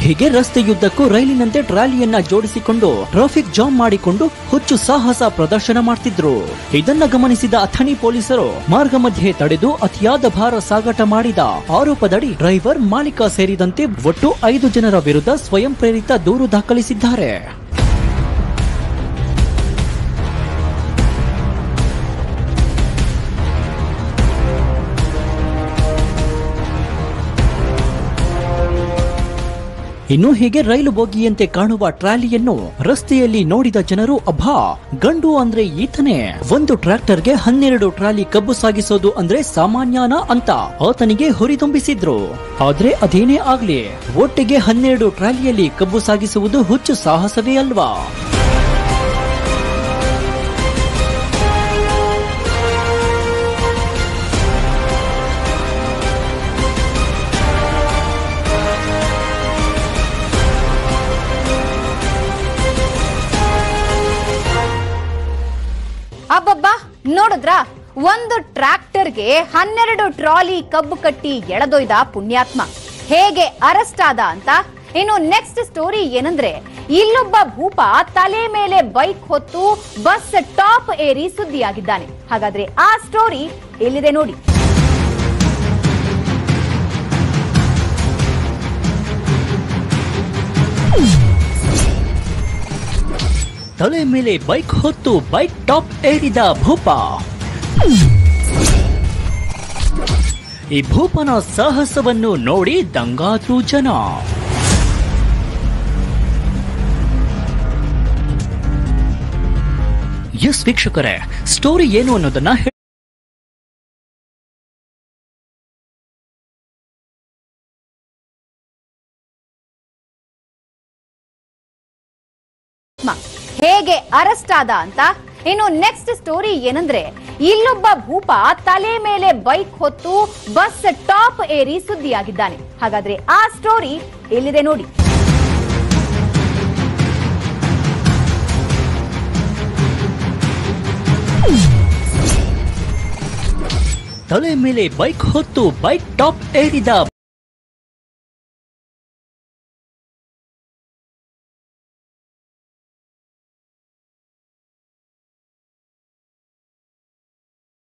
ಹೀಗೆ ರಸ್ತೆಯುದ್ದಕ್ಕೂ ರೈಲಿನಂತೆ ಟ್ರಾಲಿಯನ್ನ ಜೋಡಿಸಿಕೊಂಡು traffic jam ಮಾಡಿಕೊಂಡು ಹುಚ್ಚು ಸಾಹಸ ಪ್ರದರ್ಶನ ಮಾಡ್ತಿದ್ರು ಇದನ್ನ ಗಮನಿಸಿದ ಅಥಣಿ ಪೊಲೀಸರು ಮಾರ್ಗ ಮಧ್ಯೆ ತಡೆದು ಅತಿಯಾದ ಭಾರ ಸಾಗಾಟ ಮಾಡಿದ ಆರೋಪದಡಿ ಡ್ರೈವರ್ ಮಾಲೀಕ ಸೇರಿದಂತೆ ಒಟ್ಟು ಐದು ಜನರ ವಿರುದ್ಧ ಸ್ವಯಂ ಪ್ರೇರಿತ ದೂರು ದಾಖಲಿಸಿದ್ದಾರೆ ಇನ್ನು ಹೀಗೆ ರೈಲು ಬೋಗಿಯಂತೆ ಕಾಣುವ ಟ್ರಾಲಿಯನ್ನು ರಸ್ತೆಯಲ್ಲಿ ನೋಡಿದ ಜನರು ಅಬ್ಬಾ ಗಂಡು ಅಂದ್ರೆ ಈತನೇ ಒಂದು ಟ್ರ್ಯಾಕ್ಟರ್ಗೆ ಹನ್ನೆರಡು ಟ್ರಾಲಿ ಕಬ್ಬು ಸಾಗಿಸೋದು ಅಂದ್ರೆ ಸಾಮಾನ್ಯನಾ ಅಂತ ಆತನಿಗೆ ಹುರಿದುಂಬಿಸಿದ್ರು ಆದ್ರೆ ಅದೇನೇ ಆಗ್ಲಿ ಒಟ್ಟಿಗೆ ಹನ್ನೆರಡು ಟ್ರಾಲಿಯಲ್ಲಿ ಕಬ್ಬು ಸಾಗಿಸುವುದು ಹುಚ್ಚು ಸಾಹಸವೇ ಅಲ್ವಾ ಅಬ್ಬಬ್ಬಾ ನೋಡಿದ್ರ ಒಂದು ಟ್ರ್ಯಾಕ್ಟರ್ಗೆ ಹನ್ನೆರಡು ಟ್ರಾಲಿ ಕಬ್ಬು ಕಟ್ಟಿ ಎಳೆದೊಯ್ದ ಪುಣ್ಯಾತ್ಮ ಹೇಗೆ ಅರೆಸ್ಟ್ ಆದ ಅಂತ ಇನ್ನು ನೆಕ್ಸ್ಟ್ ಸ್ಟೋರಿ ಏನಂದ್ರೆ ಇಲ್ಲೊಬ್ಬ ಭೂಪ ತಲೆ ಮೇಲೆ ಬೈಕ್ ಹೊತ್ತು ಬಸ್ ಟಾಪ್ ಏರಿ ಸುದ್ದಿಯಾಗಿದ್ದಾನೆ ಹಾಗಾದ್ರೆ ಆ ಸ್ಟೋರಿ ಎಲ್ಲಿದೆ ನೋಡಿ ತಲೆ ಮೇಲೆ ಬೈಕ್ ಹೊತ್ತು ಬೈಕ್ ಟಾಪ್ ಏರಿದ ಭೂಪ ಈ ಭೂಪನ ಸಾಹಸವನ್ನು ನೋಡಿ ದಂಗಾದ್ರು ಜನ ಎಸ್ ವೀಕ್ಷಕರೇ ಸ್ಟೋರಿ ಏನು ಅನ್ನೋದನ್ನ ಹೇ- ಮ. ಹೇಗೆ ಅರೆಸ್ಟ್ ಆದ ಅಂತ ಇನ್ನು ನೆಕ್ಸ್ಟ್ ಸ್ಟೋರಿ ಏನಂದ್ರೆ ಇಲ್ಲೊಬ್ಬ ಭೂಪ ತಲೆ ಮೇಲೆ ಬೈಕ್ ಹೊತ್ತು ಬಸ್ ಟಾಪ್ ಏರಿ ಸುದ್ದಿಯಾಗಿದ್ದಾನೆ ಹಾಗಾದ್ರೆ ಆ ಸ್ಟೋರಿ ಎಲ್ಲಿದೆ ನೋಡಿ ತಲೆ ಮೇಲೆ ಬೈಕ್ ಹೊತ್ತು ಬೈಕ್ ಟಾಪ್ ಏರಿದ